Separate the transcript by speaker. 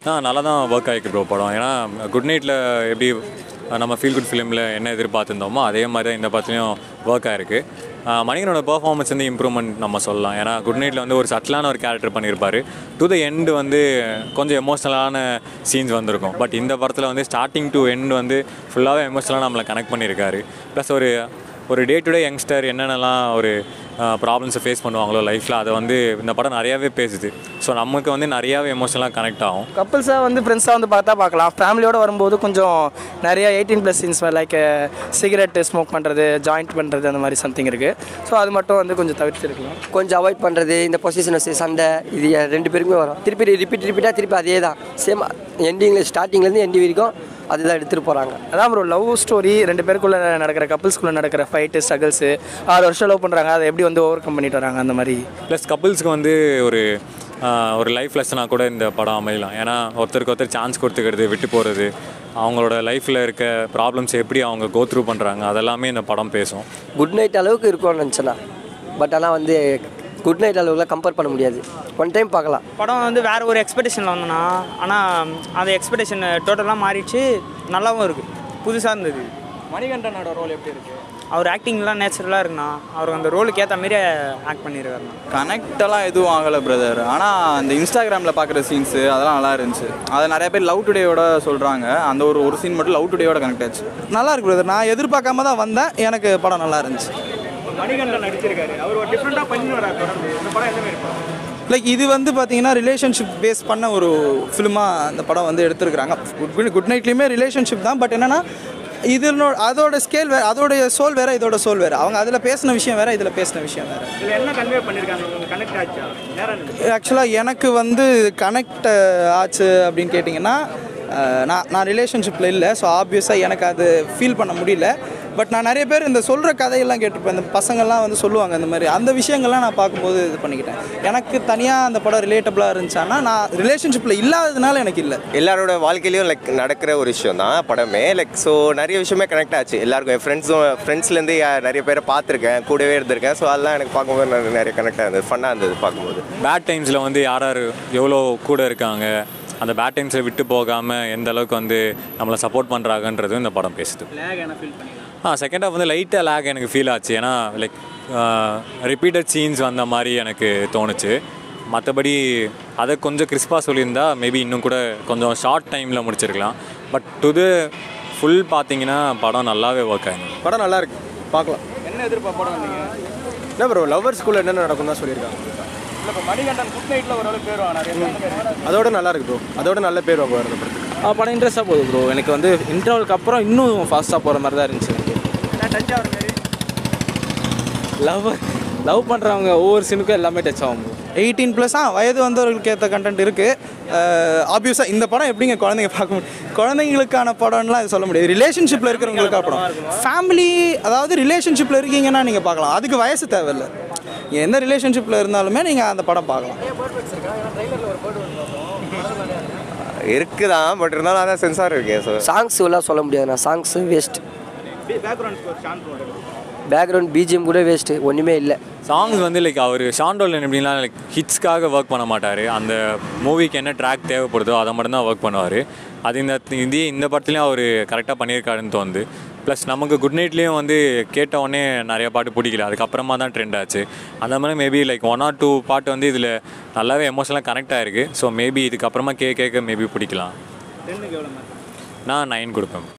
Speaker 1: ஆ நல்லா தான் ஒர்க் ஆகிருக்கு ப்ரோ படம் ஏன்னா குட் நைட்டில் எப்படி நம்ம ஃபீல் குட் ஃபிலிமில் என்ன எதிர்பார்த்துருந்தோமோ அதே மாதிரி தான் இந்த படத்துலையும் ஒர்க் ஆகிருக்கு மணிகனோட பெர்ஃபார்மன்ஸ் வந்து இம்ப்ரூவ்மெண்ட் நம்ம சொல்லலாம் ஏன்னா குட் நைட்டில் வந்து ஒரு சட்டிலான ஒரு கேரக்டர் பண்ணியிருப்பாரு டு த எண்டு வந்து கொஞ்சம் எமோஷ்னலான சீன்ஸ் வந்திருக்கும் பட் இந்த படத்தில் வந்து ஸ்டார்டிங் டு எண்ட் வந்து ஃபுல்லாகவே எமோஷ்னலாக நம்மளை கனெக்ட் பண்ணியிருக்காரு ப்ளஸ் ஒரு ஒரு டே டு டே யங்ஸ்டர் என்னென்னலாம் ஒரு ப்ராப்ளம்ஸை ஃபேஸ் பண்ணுவாங்களோ லைஃப்பில் அதை வந்து இந்த படம் நிறையாவே பேசுது ஸோ நமக்கு வந்து நிறையாவே எமோஷனலாக கனெக்ட் ஆகும்
Speaker 2: கப்புள்ஸாக வந்து ஃப்ரெண்ட்ஸாக வந்து பார்த்தா பார்க்கலாம் ஃபேமிலியோடு வரும்போது கொஞ்சம் நிறைய eighteen plus scenes like cigarette smoke பண்ணுறது ஜாயிண்ட் பண்ணுறது அந்த மாதிரி சம்திங் இருக்குது ஸோ அது மட்டும் வந்து கொஞ்சம் தவிர்த்துருக்கலாம்
Speaker 3: கொஞ்சம் அவாய்ட் பண்ணுறது இந்த பொசிஷன் சண்டை இது ரெண்டு பேருக்குமே வரும் திருப்பி ரிப்பீட் ரிப்பீட்டாக திருப்பி அதே தான் சேம் எண்டிங்கில் ஸ்டார்டிங்லேருந்து எண்டி வரைக்கும் அதுதான் எடுத்துகிட்டு போகிறாங்க
Speaker 2: அதான் ப்ரோ லவ் ஸ்டோரி ரெண்டு பேருக்குள்ளே நடக்கிற கப்புள்ஸ்குள்ளே நடக்கிற ஃபைட்டு ஸ்ட்ரகிள்ஸு ஆறு வருஷம் லவ் பண்ணுறாங்க அதை எப்படி வந்து ஓவர் கம் பண்ணிட்டு வராங்க அந்த மாதிரி
Speaker 1: ப்ளஸ் கப்புள்ஸ்க்கு வந்து ஒரு ஆஹ், ஒரு லைஃப் லெசனாக கூட இந்த படம் அமையலாம் ஏன்னா ஒருத்தருக்கு ஒருத்தர் சான்ஸ் கொடுத்துக்கிறது விட்டு போகிறது அவங்களோட லைஃப்பில் இருக்க ப்ராப்ளம்ஸ் எப்படி அவங்க கோ த்ரூ பண்ணுறாங்க அதெல்லாமே இந்த படம் பேசும்
Speaker 3: குட் நைட் அளவுக்கு இருக்கும்னு நினச்சேன்னா பட் ஆனால் வந்து குட் நைட் அளவுக்குலாம் கம்பேர் பண்ண முடியாது ஒன் டைம் பார்க்கலாம்
Speaker 4: படம் வந்து வேற ஒரு எக்ஸ்பெக்டேஷனில் வந்தோன்னா ஆனால் அந்த எக்ஸ்பெக்டேஷன் டோட்டலாக மாறிடுச்சு நல்லாவும் இருக்குது புதுசாக இருந்தது
Speaker 2: மணிகண்டனோட ரோல் எப்படி இருக்குது
Speaker 4: அவர் ஆக்டிங்லாம் நேச்சுரலாக இருக்குண்ணா அவர் அந்த ரோலுக்கு ஏற்ற மாரி ஆக்ட் பண்ணியிருக்காருண்ணா
Speaker 5: கனெக்டெல்லாம் எதுவும் ஆகலை பிரதர் ஆனால் அந்த இன்ஸ்டாகிராமில் பார்க்குற சீன்ஸு அதெல்லாம் நல்லா இருந்துச்சு அதை நிறைய பேர் லவ் டுடேயோட சொல்கிறாங்க அந்த ஒரு ஒரு சீன் மட்டும் லவ் டுடேயோட கனெக்ட் ஆச்சு
Speaker 6: நல்லா இருக்கு பிரதர் நான் எதிர்பார்க்காம தான் வந்தேன் எனக்கு படம் நல்லா இருந்துச்சு
Speaker 2: மணிகண்டன் நடிச்சிருக்காரு அவர் ஒரு டிஃப்ரெண்ட்டாக பண்ணி வராரு தொடர்ந்து இந்த படம் எந்த மாதிரி படம்
Speaker 6: லைக் இது வந்து பார்த்தீங்கன்னா ரிலேஷன்ஷிப் பேஸ் பண்ண ஒரு ஃபிலிமாக அந்த படம் வந்து எடுத்திருக்கிறாங்க குட் குட் நைட்லேயுமே ரிலேஷன்ஷிப் தான் பட் என்னென்னா இதனோட அதோட ஸ்கேல் வேறு அதோடைய சோல் வேறு இதோட சோல் வேறு அவங்க அதில் பேசின விஷயம் வேறு இதில் பேசின விஷயம் வேறு
Speaker 2: இதில் என்ன கன்வே பண்ணியிருக்காங்க உங்களுக்கு கனெக்ட் ஆச்சா நேரம்
Speaker 6: ஆக்சுவலாக எனக்கு வந்து கனெக்ட் ஆச்சு அப்படின்னு கேட்டிங்கன்னா அஹ், நான் நான் ரிலேஷன்ஷிப்பில் இல்லை ஸோ ஆப்வியஸாக எனக்கு அது ஃபீல் பண்ண முடியல பட் நான் நிறைய பேர் இந்த சொல்கிற கதையெல்லாம் கேட்டிருப்பேன் இந்த பசங்கள்லாம் வந்து சொல்லுவாங்க இந்த மாதிரி அந்த விஷயங்கள்லாம் நான் பார்க்கும்போது இது பண்ணிக்கிட்டேன் எனக்கு தனியாக அந்த படம் ரிலேட்டபுளாக இருந்துச்சான்னா நான் ரிலேஷன்ஷிப்பில் இல்லாததுனால எனக்கு இல்லை
Speaker 7: எல்லாரோட வாழ்க்கையிலையும் லைக் நடக்கிற ஒரு விஷயம் தான் படமே லைக் ஸோ நிறைய விஷயமே கனெக்ட் ஆச்சு எல்லாருக்கும் என் ஃப்ரெண்ட்ஸும் ஃப்ரெண்ட்ஸ்லேருந்து நிறைய பேரை பார்த்துருக்கேன் கூடவே இருந்திருக்கேன் ஸோ அதெல்லாம் எனக்கு பார்க்கும்போது நிறைய- நிறைய கனெக்டாக இருந்தது ஃபன்னாக இருந்தது பார்க்கும்போது
Speaker 1: பேட் டைம்ஸில் வந்து யார் யார் எவ்வளோ கூட இருக்காங்க அந்த பேட் டைம்ஸை விட்டு போகாமல் எந்த அளவுக்கு வந்து நம்மளை சப்போர்ட் பண்ணுறாங்கன்றதும் இந்த படம் பேசுது ஆ செகண்ட் ஹாஃப் வந்து லைட்டாக லேக் எனக்கு ஃபீல் ஆச்சு ஏன்னா லைக் ரிப்பீட்டட் சீன்ஸ் வந்த மாதிரி எனக்கு தோணுச்சு மற்றபடி அதை கொஞ்சம் கிறிஸ்பாக சொல்லியிருந்தா மேபி இன்னும் கூட கொஞ்சம் ஷார்ட் டைமில் முடிச்சிருக்கலாம் பட் டு ஃபுல் பார்த்தீங்கன்னா படம் நல்லாவே ஒர்க் ஆகிடும்
Speaker 8: படம் நல்லா இருக்கு பார்க்கலாம்
Speaker 2: என்ன எதிர்பார்ப்போட வந்தீங்க
Speaker 8: என்ன ப்ரோ லவ்வர் ஸ்கூலில் என்னென்ன நடக்கும் தான் சொல்லியிருக்காங்க
Speaker 2: இல்லை இப்போ மணிகண்டன் குட் நைட்டில் ஓரளவுக்கு பேர் வாங்கினார்
Speaker 8: அதோட நல்லா இருக்கு ப்ரோ அதோட நல்ல பேர் வாங்க வர படத்துக்கு
Speaker 9: படம் இன்ட்ரெஸ்ட்டாக போகுது ப்ரோ எனக்கு வந்து இன்டர்வலுக்கு அப்புறம் இன்னும் ஃபாஸ்ட்டாக போகிற மாதிரி தான் இருந்துச்சு எனக்கு
Speaker 2: டச் ஆகிற மாதிரி
Speaker 9: லவ் லவ் பண்ணுறவங்க ஒவ்வொரு சீனுக்கும் எல்லாமே டச் ஆகும் bro.
Speaker 6: எயிட்டீன் ப்ளஸ் ஆ வயது வந்தவர்களுக்கு ஏற்ற கண்டென்ட் இருக்குது ஆப்வியஸாக இந்த படம் எப்படிங்க குழந்தைங்க பார்க்க முடியும் குழந்தைங்களுக்கான படம்லாம் இது சொல்ல முடியாது ரிலேஷன்ஷிப்பில் இருக்கிறவங்களுக்கான படம் ஃபேமிலி அதாவது ரிலேஷன்ஷிப்பில் இருக்கீங்கன்னா நீங்கள் பார்க்கலாம் அதுக்கு வயசு தேவையில்லை எந்த ரிலேஷன்ஷிப்பில் இருந்தாலுமே நீங்கள் அந்த படம் பார்க்கலாம்
Speaker 7: இருக்குதான் பட் இருந்தாலும் அதான் சென்சார் இருக்கேன் ஸோ
Speaker 3: சாங்ஸ் எல்லாம் சொல்ல முடியாதுண்ணா சாங்ஸ் வேஸ்ட்
Speaker 2: பேக்ரவுண்ட் ஸ்கோர் சான்ஸ் போடுறது
Speaker 3: பேக்ரவுண்ட் பிஜிஎம் கூட வேஸ்ட்டு ஒன்றுமே இல்லை
Speaker 1: சாங்ஸ் வந்து லைக் அவர் ஷாண்டோலன் எப்படின்னா லைக் ஹிட்ஸ்க்காக ஒர்க் பண்ண மாட்டார் அந்த மூவிக்கு என்ன ட்ராக் தேவைப்படுதோ அதை மட்டும்தான் ஒர்க் பண்ணுவார் அது இந்த இதே இந்த படத்துலையும் அவர் கரெக்டாக பண்ணியிருக்காருன்னு தோணுது ப்ளஸ் நமக்கு குட் நைட்லேயும் வந்து கேட்ட உடனே நிறைய பாட்டு பிடிக்கல அதுக்கப்புறமா தான் ட்ரெண்ட் ஆச்சு அந்த மாதிரி maybe like one or two பாட்டு வந்து இதில் நல்லாவே எமோஷனலாக கனெக்ட் ஆயிருக்கு ஸோ மேபி இதுக்கப்புறமா கே கேட்க மேபி பிடிக்கலாம்
Speaker 2: டென்னுக்கு எவ்வளோ
Speaker 1: நான் நைன் கொடுப்பேன்